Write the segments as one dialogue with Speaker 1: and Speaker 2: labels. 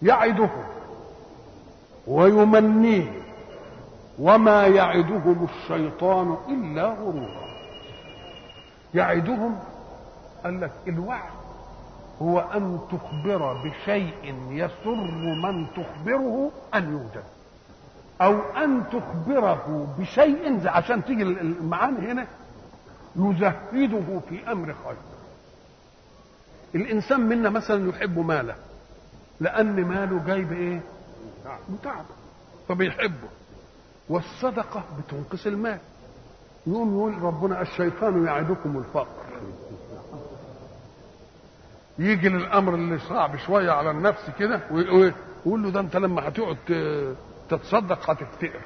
Speaker 1: يعدهم ويمنيهم وما يعدهم الشيطان الا غرورا يعدهم قال لك الوعد هو ان تخبر بشيء يسر من تخبره ان يوجد او ان تخبره بشيء عشان تيجي المعاني هنا يزهده في امر خير الانسان منا مثلا يحب ماله لان ماله جايب ايه متعب فبيحبه والصدقه بتنقص المال يقوم يقول ربنا الشيطان يعدكم الفقر يجي للامر اللي صعب شويه على النفس كده ويقول له ده انت لما هتقعد تتصدق هتفتقر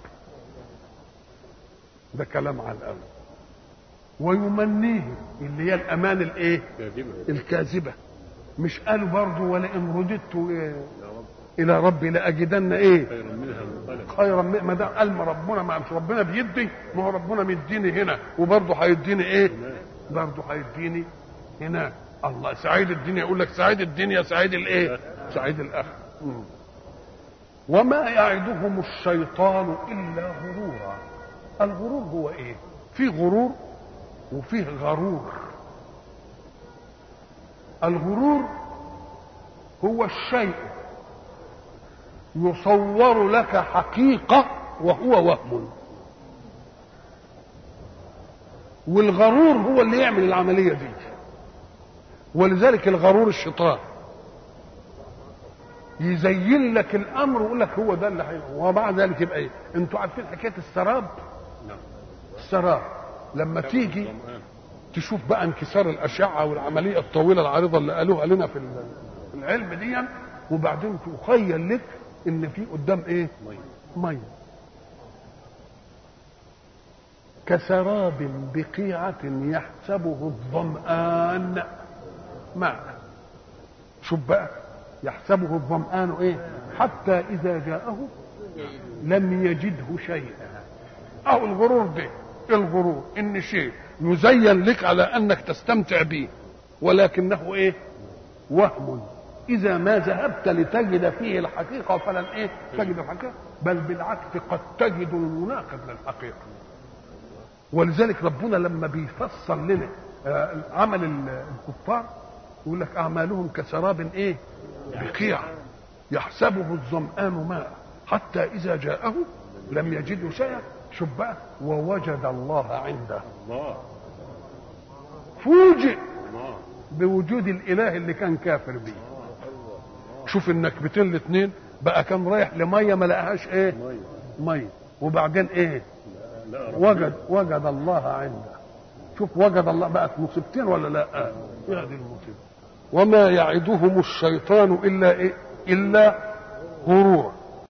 Speaker 1: ده كلام على الأول ويمنيه اللي هي الامان الايه الكاذبه مش قالوا برضه ولئن رددت إيه الى ربي لاجدن ايه
Speaker 2: خيرا منها منقلب
Speaker 1: خيرا من ما دام قال ما ربنا ما مش ربنا بيدي ما هو ربنا مديني هنا وبرضه هيديني ايه برضه هيديني هناك الله سعيد الدنيا يقول لك سعيد الدنيا سعيد الايه سعيد الاخر مم. وما يعدهم الشيطان الا غرورا الغرور هو ايه في غرور وفيه غرور الغرور هو الشيء يصور لك حقيقة وهو وهم والغرور هو اللي يعمل العملية دي ولذلك الغرور الشيطان يزين لك الامر ويقول لك هو ده اللي حي... ومع ذلك يبقى ايه انتوا عارفين حكايه السراب
Speaker 2: نعم
Speaker 1: السراب لما تيجي تشوف بقى انكسار الاشعه والعمليه الطويله العريضه اللي قالوها لنا في ال- في العلم دي وبعدين تخيل لك ان في قدام ايه
Speaker 2: مية.
Speaker 1: ميه كسراب بقيعة يحسبه الظمآن ماء شوف بقى يحسبه الظمآن ايه حتى إذا جاءه لم يجده شيئا أو الغرور ده الغرور إن شيء يزين لك على أنك تستمتع به ولكنه ايه وهم إذا ما ذهبت لتجد فيه الحقيقة فلن إيه تجد الحقيقة بل بالعكس قد تجد المناقض للحقيقة ولذلك ربنا لما بيفصل لنا آه، عمل ال- الكفار يقول لك أعمالهم كسراب إيه بقيع يحسبه الظمآن ماء حتى إذا جاءه لم يجده شيئا شوف بقى ووجد الله عنده
Speaker 2: الله
Speaker 1: فوجئ
Speaker 2: الله
Speaker 1: بوجود الاله اللي كان كافر بيه شوف النكبتين الاثنين بقى كان رايح لميه ما لقاهاش ايه
Speaker 2: مية
Speaker 1: ميه وبعدين ايه
Speaker 2: لا رب
Speaker 1: وجد وجد الله عنده شوف وجد الله بقت مصيبتين ولا لا يا دي المصيبه وما يعدهم الشيطان الا ايه الا غرورا